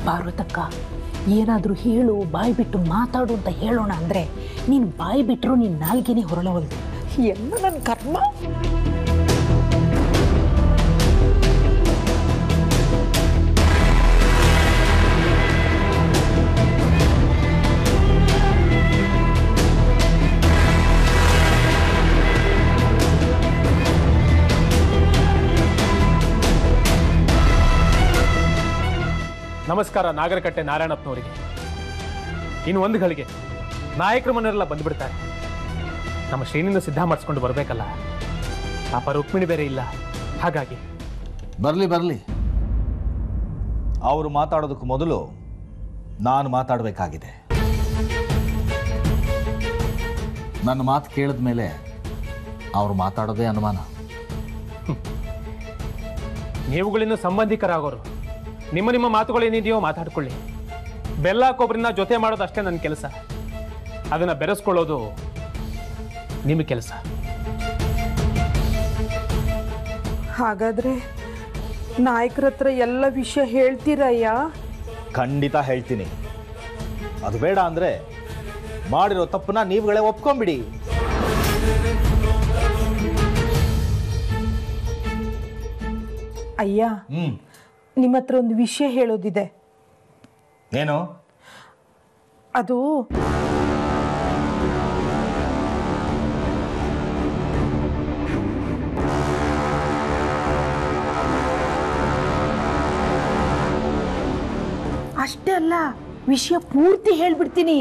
ಪಾರ್ವತಕ್ಕ ಏನಾದರೂ ಹೇಳು ಬಾಯಿ ಬಿಟ್ಟು ಮಾತಾಡು ಅಂತ ಹೇಳೋಣ ಅಂದರೆ ನೀನು ಬಾಯಿ ಬಿಟ್ಟರು ನೀನು ನಾಲ್ಗೆನೇ ಹೊರಳವಲ್ದು ಎಲ್ಲ ನನ್ನ ಕರ್ಮ ನಮಸ್ಕಾರ ನಾಗರಕಟ್ಟೆ ನಾರಾಯಣಪ್ಪನವರಿಗೆ ಇನ್ನು ಒಂದು ಗಳಿಗೆ ನಾಯಕರ ಮನೆಯವರೆಲ್ಲ ಬಂದ್ಬಿಡ್ತಾರೆ ನಮ್ಮ ಶ್ರೇಣಿನ ಸಿದ್ಧ ಮಾಡಿಸ್ಕೊಂಡು ಬರಬೇಕಲ್ಲ ಪಾಪ ರುಕ್ಮಿಣಿ ಬೇರೆ ಇಲ್ಲ ಹಾಗಾಗಿ ಬರಲಿ ಬರಲಿ ಅವರು ಮಾತಾಡೋದಕ್ಕೆ ಮೊದಲು ನಾನು ಮಾತಾಡಬೇಕಾಗಿದೆ ನನ್ನ ಮಾತು ಕೇಳಿದ ಮೇಲೆ ಅವ್ರು ಮಾತಾಡೋದೇ ಅನುಮಾನ ನೀವುಗಳಿನ್ನು ಸಂಬಂಧಿಕರಾಗೋರು ನಿಮ್ಮ ನಿಮ್ಮ ಮಾತುಗಳೇನಿದೆಯೋ ಮಾತಾಡ್ಕೊಳ್ಳಿ ಬೆಲ್ಲ ಕೊಬ್ಬರಿನ ಜೊತೆ ಮಾಡೋದು ಅಷ್ಟೇ ನನ್ನ ಕೆಲಸ ಅದನ್ನು ಬೆರೆಸ್ಕೊಳ್ಳೋದು ನಿಮ್ಮ ಕೆಲಸ ಹಾಗಾದ್ರೆ ನಾಯಕರ ಹತ್ರ ಎಲ್ಲ ವಿಷಯ ಹೇಳ್ತೀರಯ್ಯ ಖಂಡಿತ ಹೇಳ್ತೀನಿ ಅದು ಬೇಡ ಅಂದರೆ ಮಾಡಿರೋ ತಪ್ಪನ್ನ ನೀವುಗಳೇ ಒಪ್ಕೊಂಬಿಡಿ ಅಯ್ಯ ಹ್ಞೂ ನಿಮ್ಮ ಹತ್ರ ಒಂದು ವಿಷಯ ಹೇಳೋದಿದೆ ಏನು ಅದು ಅಷ್ಟೇ ಅಲ್ಲ ವಿಷಯ ಪೂರ್ತಿ ಹೇಳ್ಬಿಡ್ತೀನಿ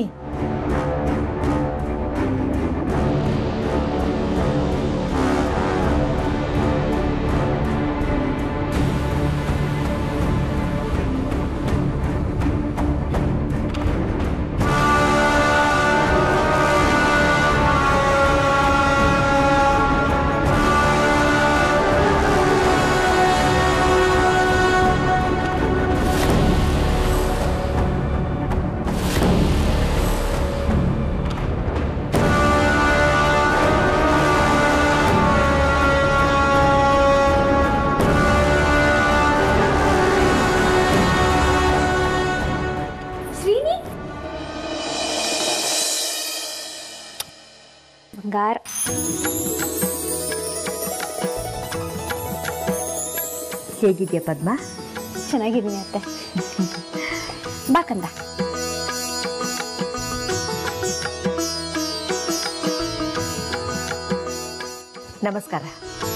ಶ್ರೀನಿ ಬಂಗಾರ ಹೇಗಿದ್ಯಾ ಪದ್ಮ ಚೆನ್ನಾಗಿದ್ದೀನಿ ಅತ್ತೆ ಬಾ ಕಂದ ನಮಸ್ಕಾರ